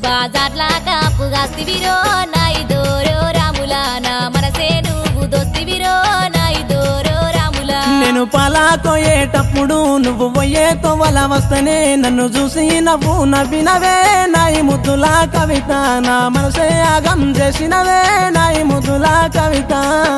బాజార్ల కాపుగాస్తివిరో నాయిదోరో రాములా నా మనసే నువ్వు దోస్తివిరో నాయిదోరో రాములా నేను పలాకోయేటప్పుడు నువ్వు పోయే తోవల వస్తేనే నన్ను చూసి నవ్వు నవ్వినవే నాయి ముద్దుల కవిత నా మనసే ఆగం చేసినవే నాయి ముద్దుల కవిత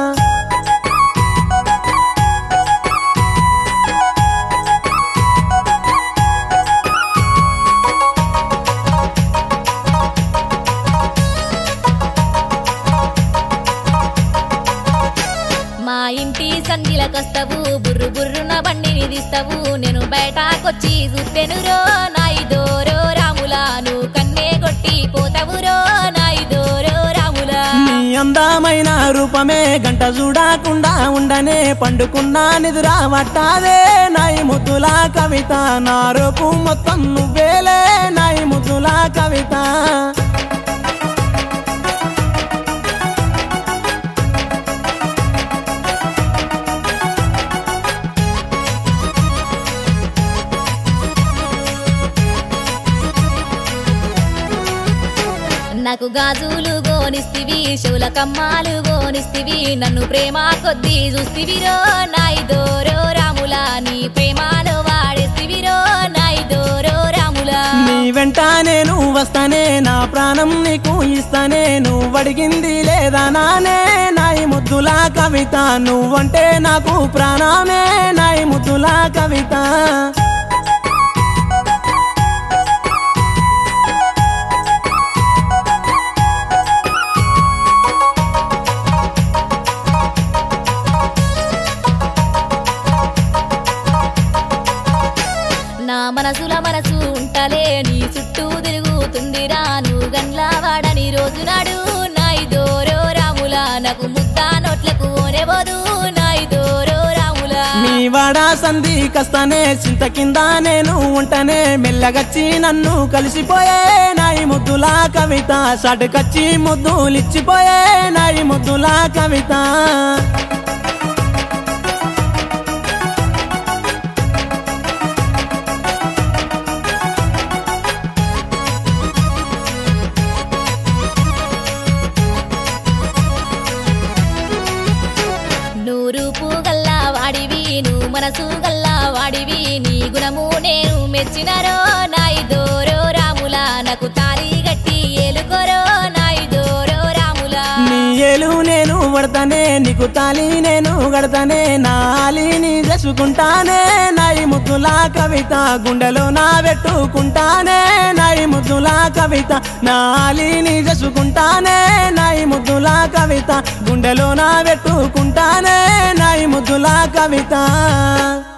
మా ఇంటి సంధిలకొస్తావు బుర్రు బుర్రున బండిని తీస్తావు నేను బయటకొచ్చి చూస్తేనురో నాయిదోరో రాములా నువ్వు కన్నే కొట్టి పోతావురో నాయిదోరో రాములా నీ అందమైన రూపమే గంట చూడకుండా ఉండనే పండుకున్నా నిదురా పట్టాదే నాయి ముద్దుల కవిత నా రూపు మొత్తం నువ్వేలే నాయి ముద్దుల కవిత నాకు గాజులు గోనిస్తివి శివుల కమ్మాలు గోనిస్తివి నన్ను ప్రేమ కొద్దీ చూస్తివిరో నాయిదోరో రాములా నీ ప్రేమలో వాడేస్తివిరో నాయిదోరో రాములా నీ వెంట నేను వస్తానే నా ప్రాణం నీకు ఇస్తానే నువ్వు అడిగింది లేదా నానే నాయి ముద్దుల కవిత నువ్వంటే నాకు ప్రాణమే నాయి ముద్దుల కవిత నా మనసుల మనసు ఉంటలే నీ చుట్టూ తిరుగుతుందిరా నువ్వు గండ్లా వాడని రోజు నాడు నాయిదోరో రాములా నాకు ముద్దా నోట్లకు ఓనేబోదు నాయిదోరో రాములా నీ వాడా సంధి కస్తానే చింత కింద నేను ఉంటనే మెల్లగచ్చి నన్ను కలిసిపోయే నాయి ముద్దుల కవిత సటుకచ్చి ముద్దులిచ్చిపోయే నాయి ముద్దుల కవిత నువ్వు రూపు గల్లా వాడివి నువ్వు మనసు గల్లా వాడివి నీ గుణము నేను మెచ్చినరో నాయిదోరో రాములా నాకు తాళి గట్టి ఏలుకోరో నాయిదోరో రాములా నీ ఏలు నేను పడతానే నీకు తాలి నేను గడతానే నాలిని చేసుకుంటానే నాయి ముద్దుల కవిత గుండెలో నా పెట్టుకుంటానే నాయి ముద్దుల కవిత నాలిని చేసుకుంటానే నాయి ముద్దుల కవిత గుండెలో నా పెట్టుకుంటానే నాయి ముద్దుల కవిత